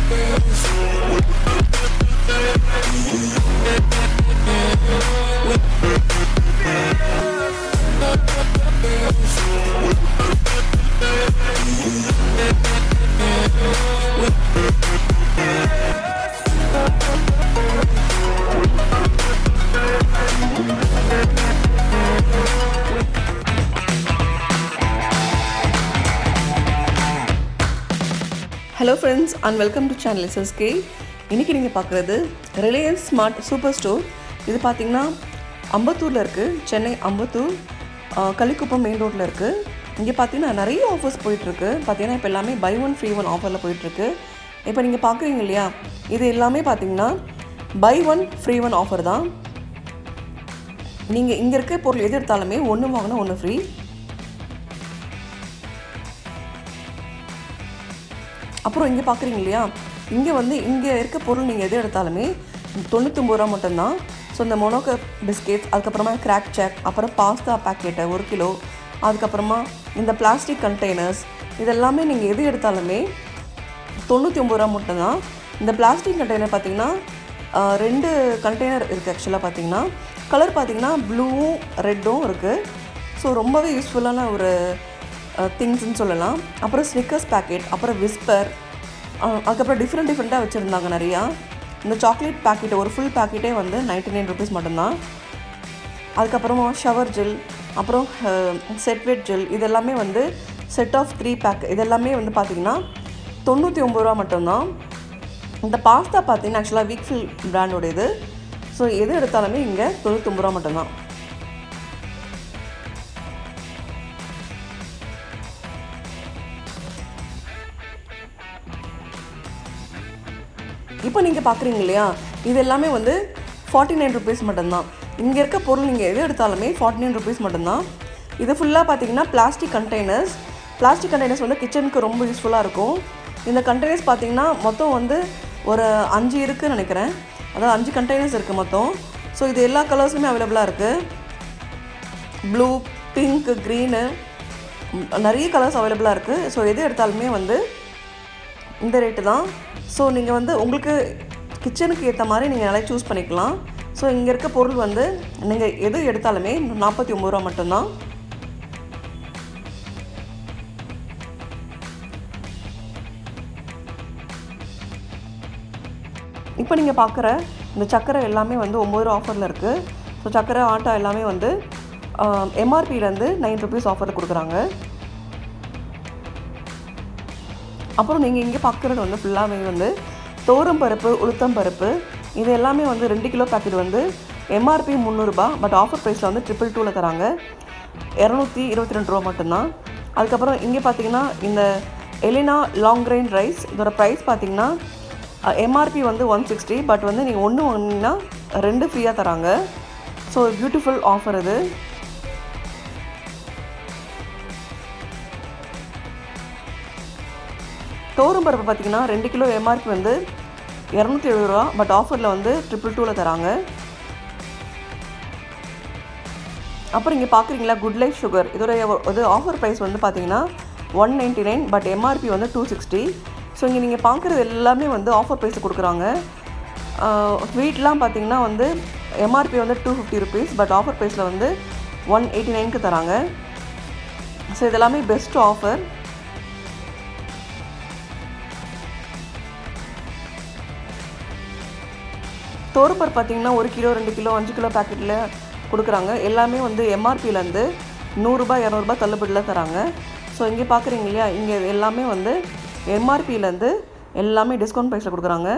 hello friends and welcome to channel S S K இன்றைக்கி நீங்கள் பார்க்குறது ரிலையன்ஸ் ஸ்மார்ட் சூப்பர் ஸ்டோர் இது பார்த்தீங்கன்னா அம்பத்தூரில் இருக்குது சென்னை அம்பத்தூர் ஆஹ், கள்ளிக்குப்பம் மெயின் ரோட்டில் இருக்குது இங்கே பார்த்தீங்கன்னா நிறைய ஆஃபர்ஸ் போயிட்டுருக்கு பார்த்தீங்கன்னா இப்போ எல்லாமே பை ஒன் ஃப்ரீ ஒன் ஆஃபரில் போயிட்டுருக்கு இப்போ நீங்கள் பார்க்குறீங்க இல்லையா இது எல்லாமே பார்த்தீங்கன்னா buy one free one offer தான் நீங்கள் இங்கே இருக்க பொருள் எது எடுத்தாலுமே ஒன்று வாங்கினா ஒன்று ஃப்ரீ அப்புறம் இங்கே பார்க்குறீங்க இல்லையா இங்கே வந்து இங்கே இருக்க பொருள் நீங்கள் எது எடுத்தாலுமே தொண்ணூத்தொம்பது ரூபா மட்டும்தான் ஸோ இந்த மொனோக்க பிஸ்கெட்ஸ் அதுக்கப்புறமா கிராக் சேக் அப்புறம் பாஸ்தா பாக்கெட்டை ஒரு கிலோ அதுக்கப்புறமா இந்த பிளாஸ்டிக் கண்டெய்னர்ஸ் இதெல்லாமே நீங்கள் எது எடுத்தாலுமே தொண்ணூற்றி ஒம்பது ரூபா மட்டும்தான் இந்த பிளாஸ்டிக் கண்டெய்னர் பார்த்தீங்கன்னா ஆஹ், ரெண்டு கண்டெய்னர் இருக்குது ஆக்சுவலாக பார்த்தீங்கன்னா கலர் பார்த்தீங்கன்னா ப்ளூவும் ரெட்டும் இருக்குது ஸோ ரொம்பவே யூஸ்ஃபுல்லான ஒரு திங்ஸ்ன்னு சொல்லலாம் அப்புறம் ஸ்னிக்கர்ஸ் பேக்கெட் அப்புறம் விஸ்பர் அதுக்கப்புறம் டிஃப்ரெண்ட் டிஃப்ரெண்ட்டாக வச்சுருந்தாங்க நிறையா இந்த சாக்லேட் பேக்கெட் ஒரு ஃபுல் பேக்கெட்டே வந்து நைன்டி நைன் ருபீஸ் மட்டும்தான் அதுக்கப்புறமா ஷவர் ஜெல் அப்புறம் செட்வெட் ஜெல் இதெல்லாமே வந்து செட் ஆஃப் த்ரீ பேக் இதெல்லாமே வந்து பார்த்திங்கன்னா தொண்ணூற்றி ஒம்பது ரூபா மட்டும்தான் இந்த பாஸ்தா பார்த்தீங்கன்னா ஆக்சுவலாக வீக்ஃபில் பிராண்டோட இது ஸோ எது எடுத்தாலுமே இங்கே தொண்ணூற்றொம்பது ரூபா மட்டும்தான் இப்போ நீங்கள் பார்க்குறீங்க இல்லையா இது எல்லாமே வந்து ஃபார்ட்டி நைன் ருபீஸ் மட்டும்தான் இங்கே இருக்க பொருள் நீங்கள் எது எடுத்தாலுமே ஃபார்ட்டி நைன் ருபீஸ் மட்டும்தான் இது ஃபுல்லாக பார்த்தீங்கன்னா பிளாஸ்டிக் கண்டெய்னர்ஸ் பிளாஸ்டிக் கண்டெய்னர்ஸ் வந்து கிச்சனுக்கு ரொம்ப யூஸ்ஃபுல்லாக இருக்கும் இந்த கண்டெய்னர்ஸ் பார்த்தீங்கன்னா மொத்தம் வந்து ஒரு அஞ்சு இருக்குன்னு நினைக்கிறேன் அதாவது அஞ்சு கண்டெய்னர்ஸ் இருக்குது மொத்தம் ஸோ இது எல்லா கலர்ஸுமே அவைலபிளாக இருக்குது ப்ளூ பிங்க் க்ரீனு நிறைய கலர்ஸ் அவைலபிளாக இருக்குது ஸோ எது எடுத்தாலுமே வந்து இந்த ரேட்டு தான் ஸோ நீங்கள் வந்து உங்களுக்கு கிச்சனுக்கு ஏற்ற மாதிரி நீங்கள் நல்லா சூஸ் பண்ணிக்கலாம் ஸோ இங்கே இருக்க பொருள் வந்து நீங்கள் எது எடுத்தாலுமே நாற்பத்தி ஒம்பது ரூபா மட்டும்தான் இப்போ நீங்கள் பார்க்குற இந்த சக்கரை எல்லாமே வந்து ஒம்பது ரூபா ஆஃபரில் இருக்குது ஸோ சக்கரை ஆட்டா எல்லாமே வந்து எம்ஆர்பியிலேருந்து நைன் ருபீஸ் ஆஃபரில் கொடுக்குறாங்க அப்புறம் நீங்கள் இங்கே பார்க்குறது வந்து ஃபுல்லாகவே வந்து தோரம் பருப்பு உளுத்தம் பருப்பு இது எல்லாமே வந்து ரெண்டு கிலோ பேக்கெட் வந்து எம்ஆர்பி முந்நூறுரூபா பட் ஆஃபர் ப்ரைஸில் வந்து ட்ரிபிள் டூவில் தராங்க இரநூத்தி இருபத்தி ரெண்டு ரூபா மட்டும்தான் அதுக்கப்புறம் இங்கே பார்த்தீங்கன்னா இந்த எலினா லாங் கிரைன் ரைஸ் இதோட ப்ரைஸ் பார்த்தீங்கன்னா எம்ஆர்பி வந்து ஒன் சிக்ஸ்டி பட் வந்து நீங்கள் ஒன்று வாங்கினீங்கன்னா ரெண்டு ஃப்ரீயாக தராங்க ஸோ பியூட்டிஃபுல் ஆஃபர் இது தோரம் பருப்பு பார்த்தீங்கன்னா ரெண்டு கிலோ எம்ஆர்பி வந்து இரநூத்தி எழுபது ரூபா பட் ஆஃபரில் வந்து ட்ரிபிள் டூவில் தராங்க அப்புறம் இங்கே பார்க்குறீங்களா குட் லைஃப் சுகர் இதோட இது ஆஃபர் ப்ரைஸ் வந்து பார்த்தீங்கன்னா one ninety nine but MRP வந்து டூ சிக்ஸ்டி ஸோ இங்கே நீங்கள் பார்க்குறது எல்லாமே வந்து ஆஃபர் ப்ரைஸ் கொடுக்குறாங்க வீட்லாம் பார்த்தீங்கன்னா வந்து எம்ஆர்பி வந்து two fifty rupees but offer ப்ரைஸில் வந்து ஒன் எயிட்டி நைனுக்கு தராங்க ஸோ இதெல்லாமே பெஸ்ட் ஆஃபர் தோறுப்பர் பார்த்தீங்கன்னா ஒரு கிலோ ரெண்டு கிலோ அஞ்சு கிலோ பேக்கெட்டில் கொடுக்குறாங்க எல்லாமே வந்து எம்ஆர்பிலேருந்து நூறுரூபா இரநூறுபா தள்ளுபடியில் தராங்க ஸோ இங்கே பார்க்குறீங்க இல்லையா இங்கே எல்லாமே வந்து எம்ஆர்பிலேருந்து எல்லாமே டிஸ்கவுண்ட் ப்ரைஸில் கொடுக்குறாங்க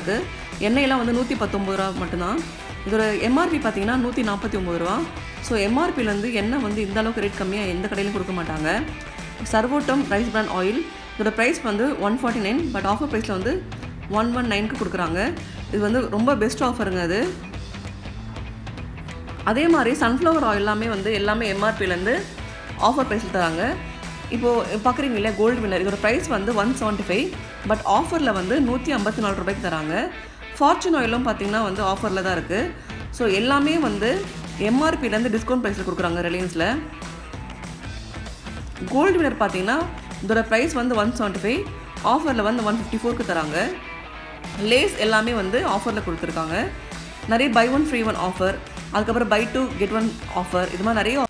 இருக்குது எண்ணெயெல்லாம் வந்து நூற்றி பத்தொம்பது ரூபா மட்டும்தான் இதோட எம்ஆர்பி பார்த்தீங்கன்னா நூற்றி நாற்பத்தி ஒம்பது ரூபா ஸோ எம்ஆர்பிலேருந்து எண்ணெய் வந்து இந்த அளவுக்கு ரேட் கம்மியாக எந்த கடையிலும் கொடுக்க மாட்டாங்க சர்வோட்டம் ரைஸ் பிராண்ட் ஆயில் இதோட ப்ரைஸ் வந்து one forty nine but offer ப்ரைஸில் வந்து ஒன் ஒன் நைனுக்கு கொடுக்குறாங்க இது வந்து ரொம்ப பெஸ்ட் ஆஃபருங்க அது அதே மாதிரி சன்ஃப்ளவர் ஆயில் எல்லாமே வந்து எல்லாமே எம்ஆர்பிலேருந்து ஆஃபர் ப்ரைஸில் தராங்க இப்போது பார்க்குறீங்க இல்லையா கோல்டு வின்னர் இதோட ப்ரைஸ் வந்து ஒன் செவன்ட்டி ஃபைவ் பட் ஆஃபரில் வந்து நூற்றி ஐம்பத்தி நாலு ரூபாய்க்கு தராங்க ஃபார்ச்சூன் ஆயிலும் பார்த்தீங்கன்னா வந்து ஆஃபரில் தான் இருக்குது ஸோ எல்லாமே வந்து எம்ஆர்பிலேருந்து டிஸ்கவுண்ட் ப்ரைஸில் கொடுக்குறாங்க ரிலையன்ஸில் கோல்டு வினர் பார்த்தீங்கன்னா இதோட ப்ரைஸ் வந்து ஒன் செவன்ட்டி ஃபைவ் ஆஃபரில் வந்து ஒன் ஃபிஃப்டி ஃபோருக்கு தராங்க லேஸ் எல்லாமே வந்து ஆஃபரில் கொடுத்துருக்காங்க நிறைய buy one free one offer அதுக்கப்புறம் buy two get one offer இது மாதிரி நிறைய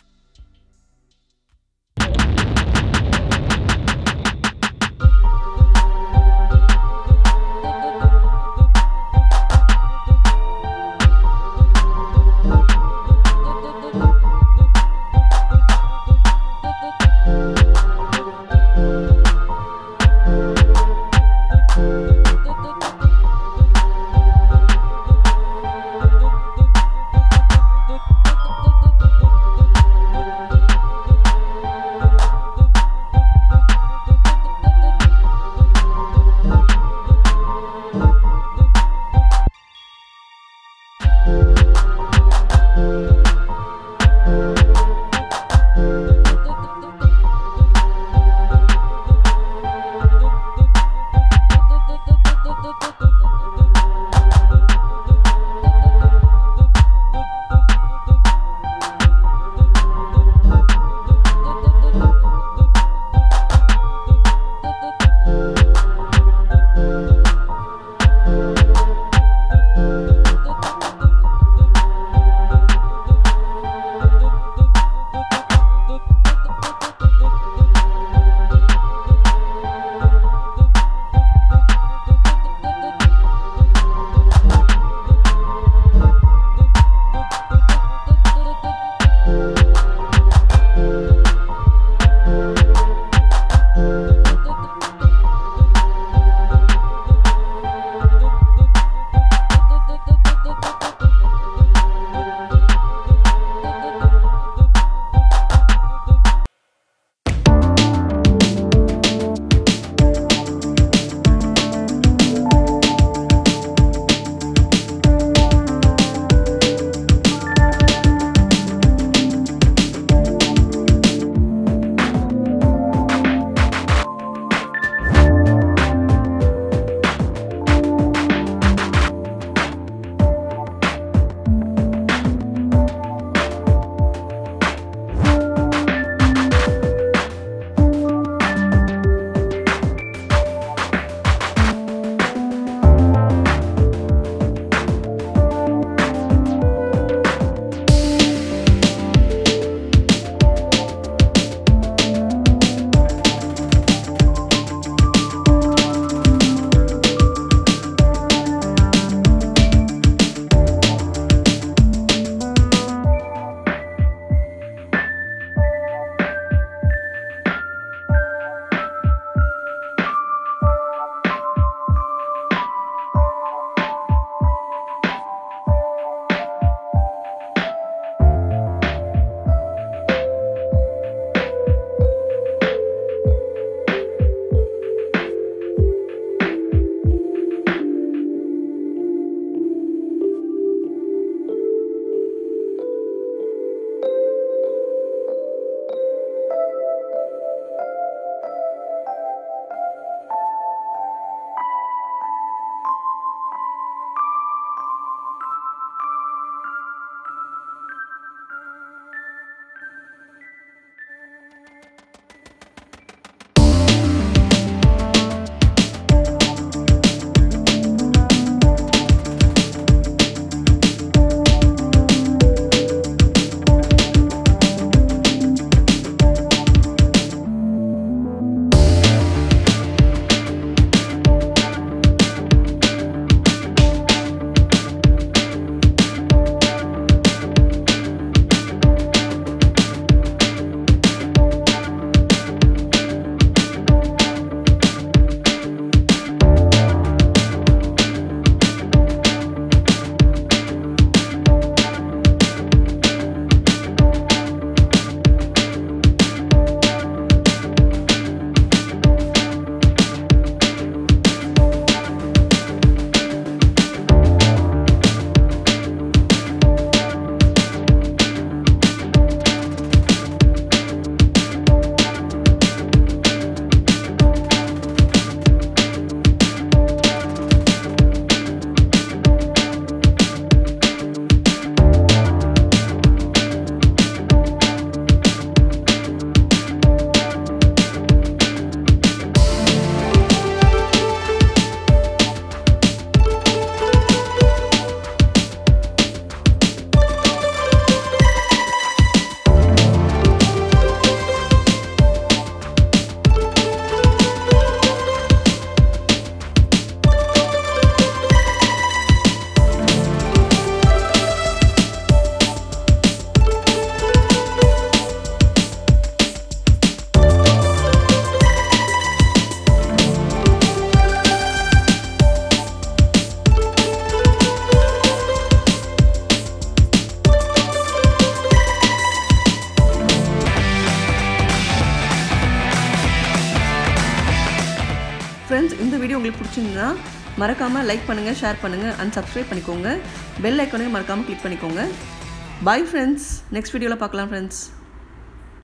ஃப்ரெண்ட்ஸ் இந்த வீடியோ உங்களுக்கு பிடிச்சிருந்தா மறக்காமல் லைக் பண்ணுங்கள் ஷேர் பண்ணுங்கள் அண்ட் சப்ஸ்கிரைப் பண்ணிக்கோங்க பெல் ஐக்கானையும் மறக்காமல் கிளிக் பண்ணிக்கோங்க பாய் ஃப்ரெண்ட்ஸ் நெக்ஸ்ட் வீடியோவில் பார்க்கலாம் ஃப்ரெண்ட்ஸ்